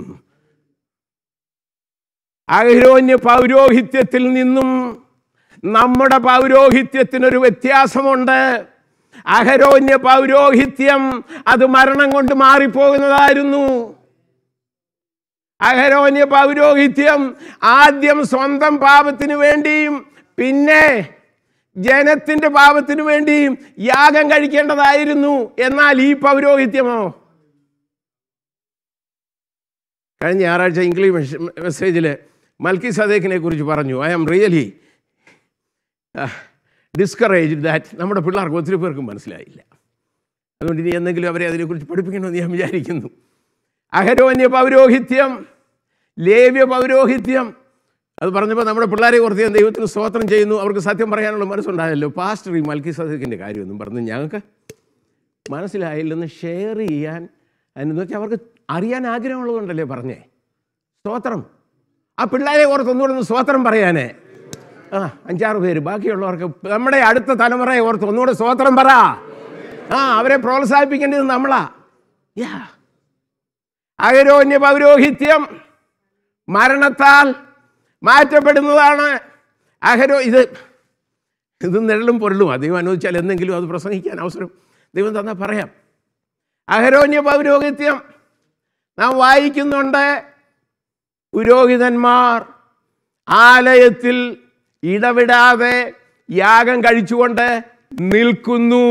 അഹിരോന്യ പൗരോഹിത്യത്തിൽ നിന്നും നമ്മുടെ പൗരോഹിത്യത്തിനൊരു വ്യത്യാസമുണ്ട് അഹരോന്യ പൗരോഹിത്യം അത് മരണം കൊണ്ട് മാറിപ്പോകുന്നതായിരുന്നു അഹരോന്യ പൗരോഹിത്യം ആദ്യം സ്വന്തം പാപത്തിനു വേണ്ടിയും പിന്നെ ജനത്തിന്റെ പാപത്തിനു വേണ്ടിയും യാഗം കഴിക്കേണ്ടതായിരുന്നു എന്നാൽ ഈ പൗരോഹിത്യമോ കഴിഞ്ഞ ഞായറാഴ്ച ഇംഗ്ലീഷ് മെസ്സേജിൽ മൽക്കി സദേക്കിനെ കുറിച്ച് പറഞ്ഞു I am really discourage that നമ്മുടെ പിള്ളേർക്ക് ഒത്തിരി പേർക്കും മനസ്സിലായില്ല അതുകൊണ്ട് ഇനി എന്തെങ്കിലും അവരെ അതിനെക്കുറിച്ച് പഠിപ്പിക്കണമെന്ന് ഞാൻ വിചാരിക്കുന്നു അഹരോന്യ പൗരോഹിത്യം ലേവ്യ പൗരോഹിത്യം അത് പറഞ്ഞപ്പോൾ നമ്മുടെ പിള്ളേരെ ഓർത്ത് ഞാൻ ദൈവത്തിന് സ്തോത്രം ചെയ്യുന്നു അവർക്ക് സത്യം പറയാനുള്ള മനസ്സുണ്ടായല്ലോ പാസ്റ്റർ ഈ മൽക്കി സദക്കിൻ്റെ കാര്യമൊന്നും പറഞ്ഞു ഞങ്ങൾക്ക് മനസ്സിലായില്ലെന്ന് ഷെയർ ചെയ്യാൻ എന്ന് വെച്ചാൽ അവർക്ക് അറിയാൻ ആഗ്രഹമുള്ളതുകൊണ്ടല്ലേ പറഞ്ഞേ സ്തോത്രം ആ പിള്ളേരെ ഓർത്ത് ഒന്നുകൂടെ ഒന്ന് സ്തോത്രം പറയാനേ ആ അഞ്ചാറ് പേര് ബാക്കിയുള്ളവർക്ക് നമ്മുടെ അടുത്ത തലമുറയെ ഓർത്ത് ഒന്നുകൂടെ സ്തോത്രം പറ ആ അവരെ പ്രോത്സാഹിപ്പിക്കേണ്ടത് നമ്മളാ യാ അഗരോന്യ പൗരോഹിത്യം മരണത്താൽ മാറ്റപ്പെടുന്നതാണ് അഹരോ ഇത് ഇത് നിഴലും പൊരുളും അധികം അനുവദിച്ചാൽ എന്തെങ്കിലും അത് പ്രസംഗിക്കാൻ അവസരം ദൈവം തന്നാൽ പറയാം അഹരോന്യ പൗരോഹിത്യം നാം വായിക്കുന്നുണ്ട് പുരോഹിതന്മാർ ആലയത്തിൽ ഇടവിടാതെ യാഗം കഴിച്ചുകൊണ്ട് നിൽക്കുന്നു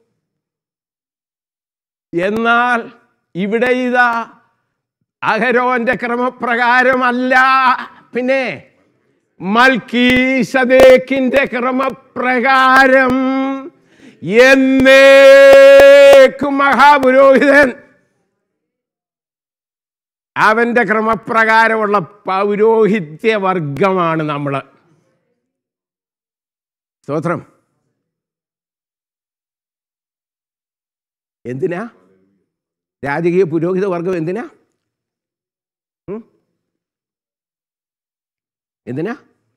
എന്നാൽ ഇവിടെ ഇതാ അഹരോന്റെ ക്രമപ്രകാരമല്ല പിന്നെ മൽക്കീസദേക്കിന്റെ ക്രമപ്രകാരം എന്നേക്കും മഹാപുരോഹിതൻ അവന്റെ ക്രമപ്രകാരമുള്ള പൗരോഹിത്യ വർഗമാണ് നമ്മൾ സ്തോത്രം എന്തിനാ രാജകീയ പുരോഹിത വർഗം എന്തിനാ ഉം? എന്തിനാ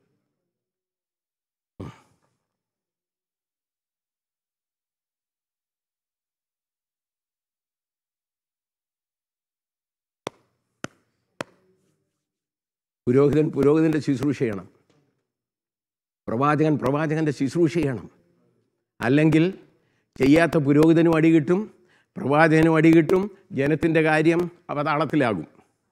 പുരോഹിതൻ പുരോഹിതൻ്റെ ശുശ്രൂഷ ചെയ്യണം പ്രവാചകൻ പ്രവാചകൻ്റെ ശുശ്രൂഷ ചെയ്യണം അല്ലെങ്കിൽ ചെയ്യാത്ത പുരോഹിതനും അടി കിട്ടും പ്രവാചകനും അടി കിട്ടും ജനത്തിൻ്റെ കാര്യം അവതാളത്തിലാകും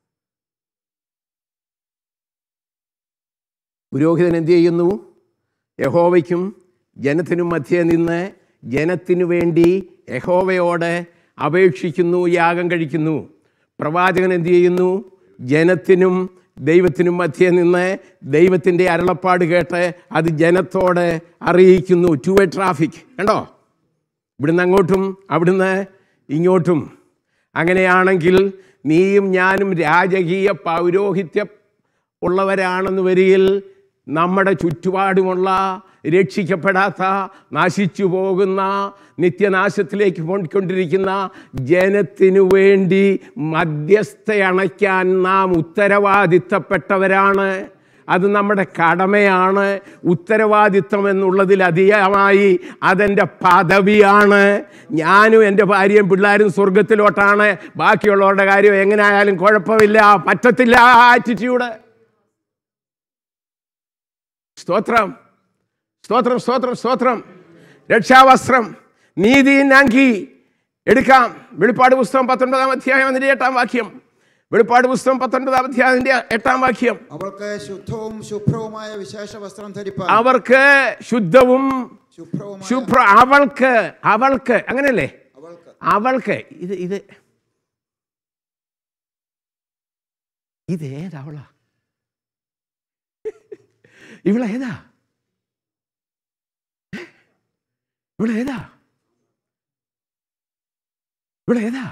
പുരോഹിതൻ എന്ത് ചെയ്യുന്നു യഹോവയ്ക്കും ജനത്തിനും മധ്യേ നിന്ന് ജനത്തിനു വേണ്ടി യഹോവയോട് അപേക്ഷിക്കുന്നു യാഗം കഴിക്കുന്നു പ്രവാചകൻ എന്ത് ചെയ്യുന്നു ജനത്തിനും ദൈവത്തിനും മധ്യേ നിന്ന് ദൈവത്തിൻ്റെ അരുളപ്പാട് കേട്ട് അത് ജനത്തോട് അറിയിക്കുന്നു ടു വേ ട്രാഫിക് കണ്ടോ ഇവിടുന്ന് അങ്ങോട്ടും അവിടുന്ന് ഇങ്ങോട്ടും അങ്ങനെയാണെങ്കിൽ നീയും ഞാനും രാജകീയ പൗരോഹിത്യ ഉള്ളവരാണെന്ന് വരികിൽ നമ്മുടെ ചുറ്റുപാടുമുള്ള രക്ഷിക്കപ്പെടാത്ത നശിച്ചു പോകുന്ന നിത്യനാശത്തിലേക്ക് പോയിക്കൊണ്ടിരിക്കുന്ന ജനത്തിനു വേണ്ടി മധ്യസ്ഥയണയ്ക്കാൻ നാം ഉത്തരവാദിത്തപ്പെട്ടവരാണ് അത് നമ്മുടെ കടമയാണ് ഉത്തരവാദിത്വം എന്നുള്ളതിൽ അധികമായി അതെൻ്റെ പദവിയാണ് ഞാനും എൻ്റെ ഭാര്യയും പിള്ളേരും സ്വർഗത്തിലോട്ടാണ് ബാക്കിയുള്ളവരുടെ കാര്യം എങ്ങനെയായാലും കുഴപ്പമില്ല പറ്റത്തില്ല ആറ്റിറ്റ്യൂഡ് സ്തോത്രം സ്തോത്രം സ്തോത്രം സ്തോത്രം രക്ഷാവസ്ത്രം നീതിയിൻ അങ്കി എടുക്കാം വെളിപ്പാട് പുസ്തകം പത്തൊൻപതാം അധ്യായം അതിൻ്റെ എട്ടാം വാക്യം വെളിപ്പാട് പുസ്തകം പത്തൊൻപതാം അധ്യായം അതിൻ്റെ എട്ടാം വാക്യം അവൾക്ക് ശുദ്ധവും ശുഭ്രവുമായ വിശേഷ വസ്ത്രം ധരിപ്പാൻ അവർക്ക് ശുദ്ധവും ശുഭ്രവുമായ ശുഭ്ര അവൾക്ക് അവൾക്ക് അങ്ങനെയല്ലേ അവൾക്ക് അവൾക്ക് ഇത് ഇത് ഇത് ഏതവളാ ഇവളേതാ ഇവളേതാ ഇവളേതാ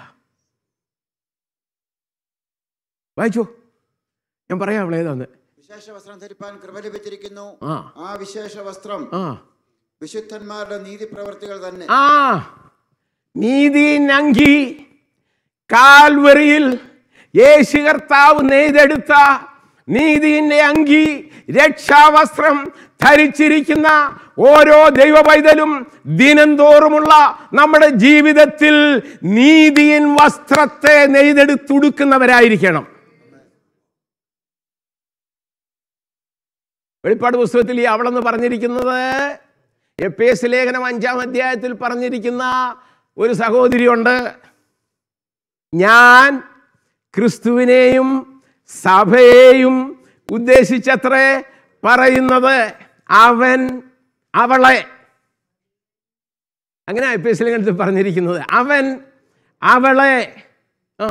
വായിച്ചോ ഞാൻ പറയാം അവളേതാന്ന് വിശേഷ വസ്ത്രം ധരിപ്പാൻ കൃപ ലഭിച്ചിരിക്കുന്നു ആ ആ വിശേഷ വസ്ത്രം ആ വിശുദ്ധന്മാരുടെ നീതി പ്രവർത്തികൾ തന്നെ ആ നീതി നങ്കി കാൽവറിയിൽ യേശു കർത്താവ് നെയ്തെടുത്ത നീതിന്റെ അങ്കി രക്ഷാവസ്ത്രം ധരിച്ചിരിക്കുന്ന ഓരോ ദൈവ പൈതലും ദിനംതോറുമുള്ള നമ്മുടെ ജീവിതത്തിൽ നീതിയിൻ വസ്ത്രത്തെ നെയ്തെടുത്തുടുക്കുന്നവരായിരിക്കണം വെളിപ്പാട് പുസ്തകത്തിൽ ഈ അവളെന്ന് പറഞ്ഞിരിക്കുന്നത് എഫ് എസ് ലേഖനം അഞ്ചാം അധ്യായത്തിൽ പറഞ്ഞിരിക്കുന്ന ഒരു സഹോദരിയുണ്ട് ഞാൻ ക്രിസ്തുവിനെയും സഭയെയും ഉദ്ദേശിച്ചത്രേ പറയുന്നത് അവൻ അവളെ അങ്ങനെ എഫ് എസ് ലേഖനത്തിൽ പറഞ്ഞിരിക്കുന്നത് അവൻ അവളെ ആ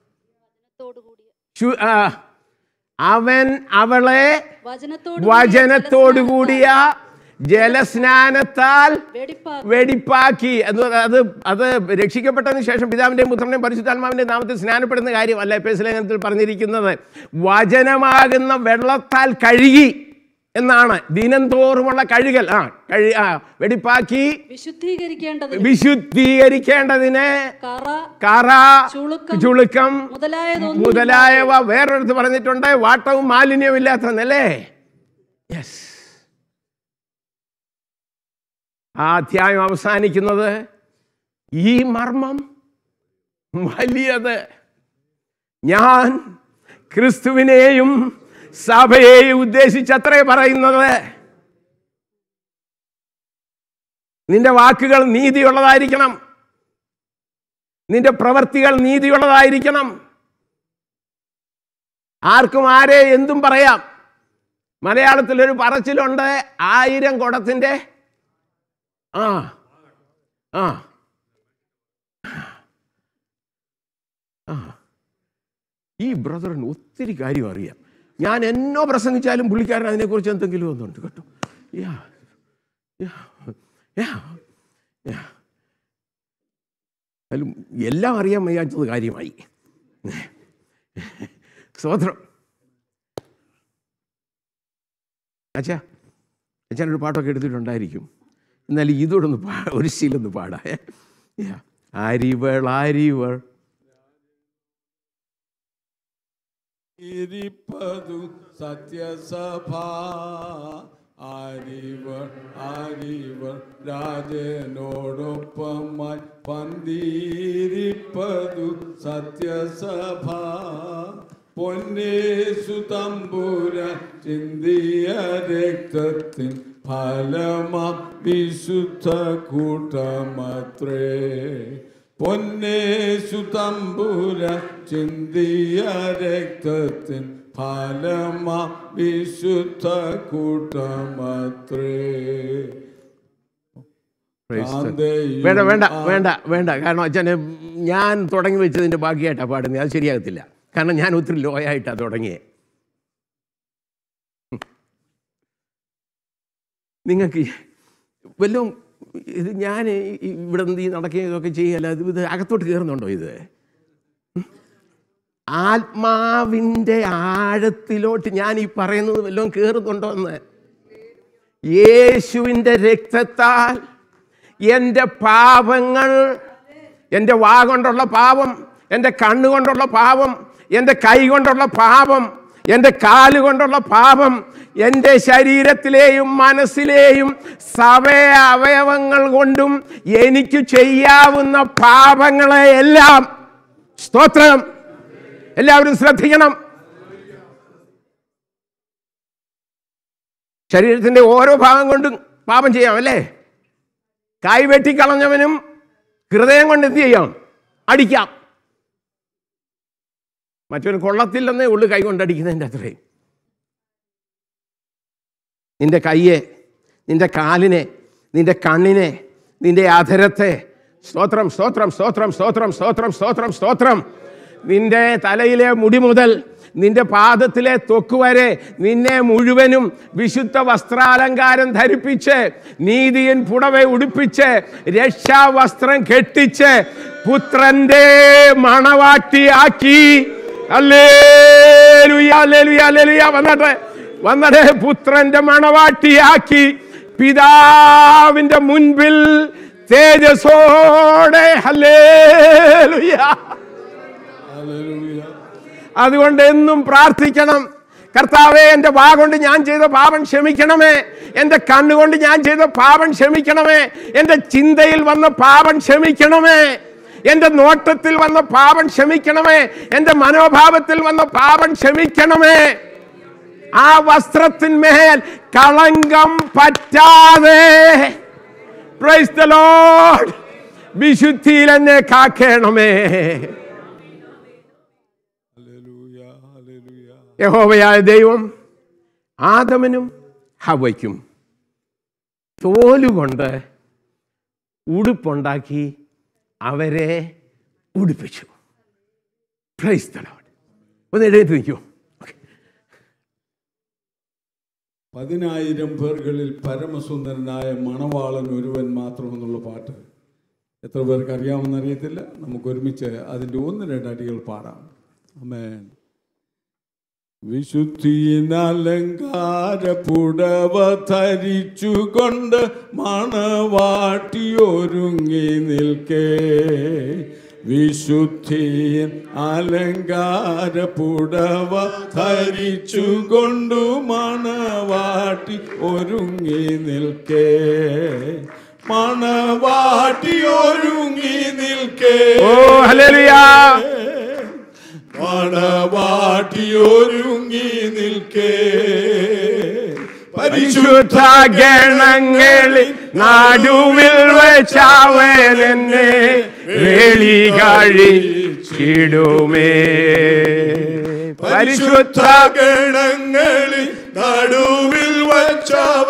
ശു- ആ, അവൻ അവളെ വചനത്തോട് വചനത്തോടുകൂടിയ ജലസ്നാനത്താൽ വെടിപ്പാക്കി വെടിപ്പാക്കി എന്ന് അത് അത് രക്ഷിക്കപ്പെട്ടതിന് ശേഷം പിതാവിൻ്റെയും പുത്രൻ്റെയും പരിശുദ്ധാത്മാവിൻ്റെ നാമത്തിൽ സ്നാനപ്പെടുന്ന കാര്യമല്ല എപ്പേസ് ലേഖനത്തിൽ പറഞ്ഞിരിക്കുന്നത് വചനമാകുന്ന വെള്ളത്താൽ കഴുകി എന്നാണ് ദിനം തോറുമുള്ള കഴുകൽ ആ കഴി ആ വെടിപ്പാക്കി വിശുദ്ധീകരിക്കേണ്ടത് വിശുദ്ധീകരിക്കേണ്ടതിന് കറ കറ ചുളുക്കം ചുളുക്കം മുതലായതൊന്നും മുതലായവ വേറൊരിടത്ത് പറഞ്ഞിട്ടുണ്ട് വാട്ടവും മാലിന്യവും ഇല്ലാത്തന്നല്ലേ യെസ് ആ അധ്യായം അവസാനിക്കുന്നത് ഈ മർമ്മം വലിയത് ഞാൻ ക്രിസ്തുവിനെയും സഭയെയും ഉദ്ദേശിച്ചത്രേ പറയുന്നത് നിന്റെ വാക്കുകൾ നീതിയുള്ളതായിരിക്കണം നിന്റെ പ്രവർത്തികൾ നീതിയുള്ളതായിരിക്കണം ആർക്കും ആരെ എന്തും പറയാം മലയാളത്തിലൊരു പറച്ചിലുണ്ട് ആയിരം കുടത്തിൻ്റെ ആ ആ ആ ഈ ബ്രദറിന് ഒത്തിരി കാര്യം അറിയാം ഞാൻ എന്നോ പ്രസംഗിച്ചാലും പുള്ളിക്കാരൻ അതിനെക്കുറിച്ച് എന്തെങ്കിലും ഒന്നുണ്ട് കേട്ടോ യാ യാ യാ യാ അതിലും എല്ലാം അറിയാൻ വയ്യാത്തത് കാര്യമായി സ്തോത്രം അച്ഛാ അച്ഛനൊരു പാട്ടൊക്കെ എടുത്തിട്ടുണ്ടായിരിക്കും എന്നാൽ ഇതോടൊന്ന് പാ ഒരു ശീലൊന്ന് പാടാ ആരിവൾ ആരിവൾ ഇരിപ്പതു സത്യസഭ ആരിവർ ആരിവർ രാജനോടൊപ്പമായി പന്തിരിപ്പതു സത്യസഭ പൊന്നേശു തമ്പുര ചിന്തിയ രക്തത്തിൻ ഫലമാ വിശുദ്ധ കൂട്ടമത്രേ പൊന്നേശു തമ്പുര ചിന്തിയ രക്തത്തിൻ ഫലമാ വിശുദ്ധ കൂട്ടമത്രേ Praise the- ശാന്തയും വേണ്ട വേണ്ട വേണ്ട വേണ്ട കാരണം അച്ഛന് ഞാൻ തുടങ്ങി വെച്ചതിൻ്റെ ബാക്കിയായിട്ടാണ് പാടുന്നത് അത് ശരിയാകത്തില്ല കാരണം ഞാൻ ഒത്തിരി ലോ ആയിട്ടാണ് തുടങ്ങിയത് നിങ്ങൾക്ക് വല്ലതും ഇത് ഞാൻ ഇവിടെ നിന്ന് ഈ നടക്കുകയും ഇതൊക്കെ ചെയ്യല്ല ഇത് ഇത് അകത്തോട്ട് കയറുന്നുണ്ടോ ഇത് ഉം? ആത്മാവിൻ്റെ ആഴത്തിലോട്ട് ഞാൻ ഈ പറയുന്നത് വല്ലതും കയറുന്നുണ്ടോ എന്ന് യേശുവിൻ്റെ രക്തത്താൽ എൻ്റെ പാപങ്ങൾ എൻ്റെ വാ കൊണ്ടുള്ള പാപം എൻ്റെ കണ്ണുകൊണ്ടുള്ള പാപം എൻ്റെ കൈ കൊണ്ടുള്ള പാപം എൻ്റെ കാല് കൊണ്ടുള്ള പാപം എൻ്റെ ശരീരത്തിലെയും മനസ്സിലെയും സവയ അവയവങ്ങൾ കൊണ്ടും എനിക്ക് ചെയ്യാവുന്ന പാപങ്ങളെ എല്ലാം സ്തോത്രം എല്ലാവരും ശ്രദ്ധിക്കണം ശരീരത്തിൻ്റെ ഓരോ ഭാഗം കൊണ്ടും പാപം ചെയ്യാം അല്ലേ കൈ വെട്ടിക്കളഞ്ഞവനും ഹൃദയം കൊണ്ട് എന്ത് ചെയ്യാം അടിക്കാം മറ്റൊരു കൊള്ളത്തില്ലെന്നേ ഉള്ളു കൈ കൊണ്ട് അടിക്കുന്നതിൻ്റെ അത്രയും നിന്റെ കയ്യെ നിന്റെ കാലിനെ നിന്റെ കണ്ണിനെ നിന്റെ അധരത്തെ സ്തോത്രം സ്തോത്രം സ്തോത്രം സ്തോത്രം സ്തോത്രം സ്തോത്രം സ്തോത്രം നിന്റെ തലയിലെ മുടി മുതൽ നിന്റെ പാദത്തിലെ തൊക്ക് വരെ നിന്നെ മുഴുവനും വിശുദ്ധ വസ്ത്രാലങ്കാരം ധരിപ്പിച്ച് നീതിയൻ പുടവ ഉടുപ്പിച്ച് രക്ഷാവസ്ത്രം കെട്ടിച്ച് പുത്രന്റെ മണവാട്ടിയാക്കി അല്ലേലുയ അല്ലേലുയ അല്ലേലുയ വന്നട്ടെ വന്നടേ പുത്രന്റെ മണവാട്ടിയാക്കി പിതാവിന്റെ മുൻപിൽ തേജസ്സോടെ ഹല്ലേലൂയ Hallelujah. അതുകൊണ്ട് എന്നും പ്രാർത്ഥിക്കണം കർത്താവെ എൻ്റെ വാ കൊണ്ട് ഞാൻ ചെയ്ത പാപം ക്ഷമിക്കണമേ എൻ്റെ കണ്ണുകൊണ്ട് ഞാൻ ചെയ്ത പാപം ക്ഷമിക്കണമേ എൻ്റെ ചിന്തയിൽ വന്ന പാപം ക്ഷമിക്കണമേ എൻ്റെ നോട്ടത്തിൽ വന്ന പാപം ക്ഷമിക്കണമേ എൻ്റെ മനോഭാവത്തിൽ വന്ന പാപം ക്ഷമിക്കണമേ ആ വസ്ത്രത്തിന്മേൽ കളങ്കം പറ്റാതെ പ്രൈസ് ദ ലോർഡ് വിശുദ്ധിയിൽ എന്നെ കാക്കേണമേ Hallelujah. Hallelujah. യഹോവയായ ദൈവം ആദമനും ഹവയ്ക്കും തോലുകൊണ്ട് ഉടുപ്പുണ്ടാക്കി അവരെ ഉടുപ്പിച്ചു പ്രൈസ് ദ ലോർഡ് ഒന്ന് എഴുതി നിൽക്കൂ പതിനായിരം പേർകളിൽ പരമസുന്ദരനായ മണവാളൻ ഒരുവൻ മാത്രമെന്നുള്ള പാട്ട് എത്ര പേർക്ക് അറിയാമെന്ന് അറിയത്തില്ല നമുക്ക് ഒരുമിച്ച് അതിൻ്റെ ഒന്ന് രണ്ട് അടികൾ പാടാം അമേൻ വിശുദ്ധിയിനലങ്കാര പുടവ ധരിച്ചുകൊണ്ട് മണവാട്ടി ഒരുങ്ങി നിൽക്കേ വിശുദ്ധിയൻ അലങ്കാര പുടവ ധരിച്ചുകൊണ്ടു മണവാട്ടി ഒരുങ്ങി നിൽക്കേ മണവാട്ടി ഒരുങ്ങി നിൽക്കേ ഓ ഹല്ലേലൂയ മണവാട്ടി ഒരുങ്ങി നിൽക്കേ പരിശുദ്ധ ഗണങ്ങളിൽ നടുവിൽ വെച്ചവൻ എന്നെ വേളി കഴിച്ചിടുമേ പരിശുദ്ധ ഗണങ്ങളിൽ നടുവിൽ വച്ചവൻ